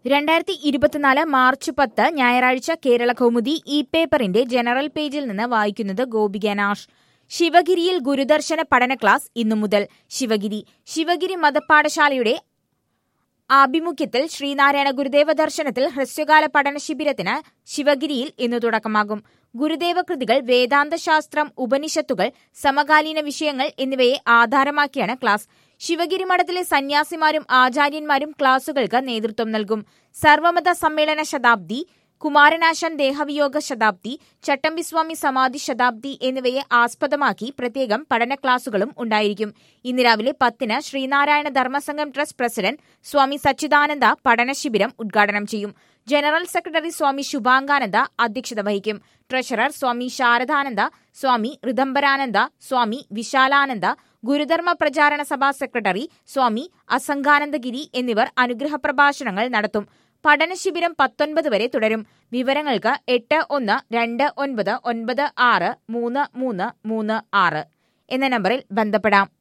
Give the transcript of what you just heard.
രണ്ടായിരത്തി ഇരുപത്തിനാല് മാർച്ച് പത്ത് ഞായറാഴ്ച കേരള കൗമുദി ഇ പേപ്പറിന്റെ ജനറൽ പേജിൽ നിന്ന് വായിക്കുന്നത് ഗോപിക നാഷ് ശിവഗിരിയിൽ ഗുരുദർശന പഠന ക്ലാസ് ഇന്നു മുതൽ ശിവഗിരി ശിവഗിരി മതപാഠശാലയുടെ ആഭിമുഖ്യത്തിൽ ശ്രീനാരായണ ഗുരുദേവ ദർശനത്തിൽ ഹ്രസ്വകാല പഠന ശിബിരത്തിന് ശിവഗിരിയിൽ ഇന്ന് തുടക്കമാകും ഗുരുദേവ കൃതികൾ വേദാന്ത ശാസ്ത്രം ഉപനിഷത്തുകൾ സമകാലീന വിഷയങ്ങൾ എന്നിവയെ ആധാരമാക്കിയാണ് ക്ലാസ് ശിവഗിരി മഠത്തിലെ സന്യാസിമാരും ആചാര്യന്മാരും ക്ലാസുകൾക്ക് നേതൃത്വം നൽകും സർവമത സമ്മേളന ശതാബ്ദി കുമാരനാശാൻ ദേഹവിയോഗ ശതാബ്ദി ചട്ടമ്പിസ്വാമി സമാധി ശതാബ്ദി എന്നിവയെ ആസ്പദമാക്കി പ്രത്യേകം പഠന ക്ലാസുകളും ഉണ്ടായിരിക്കും ഇന്ന് രാവിലെ പത്തിന് ശ്രീനാരായണ ധർമ്മസംഘം ട്രസ്റ്റ് പ്രസിഡന്റ് സ്വാമി സച്ചിദാനന്ദ പഠന ശിബിരം ഉദ്ഘാടനം ചെയ്യും ജനറൽ സെക്രട്ടറി സ്വാമി ശുഭാംഗാനന്ദ അധ്യക്ഷത വഹിക്കും ട്രഷറർ സ്വാമി ശാരദാനന്ദ സ്വാമി ഋദംബരാനന്ദ സ്വാമി വിശാലാനന്ദ ഗുരുധർമ്മ പ്രചാരണ സഭാ സെക്രട്ടറി സ്വാമി അസംഘാനന്ദഗിരി എന്നിവർ അനുഗ്രഹ പ്രഭാഷണങ്ങൾ നടത്തും പഠനശിബിരം പത്തൊൻപത് വരെ തുടരും വിവരങ്ങൾക്ക് എട്ട് ഒന്ന് രണ്ട് ഒൻപത് ഒൻപത് ആറ് മൂന്ന് മൂന്ന് മൂന്ന് ആറ് എന്ന നമ്പറിൽ ബന്ധപ്പെടാം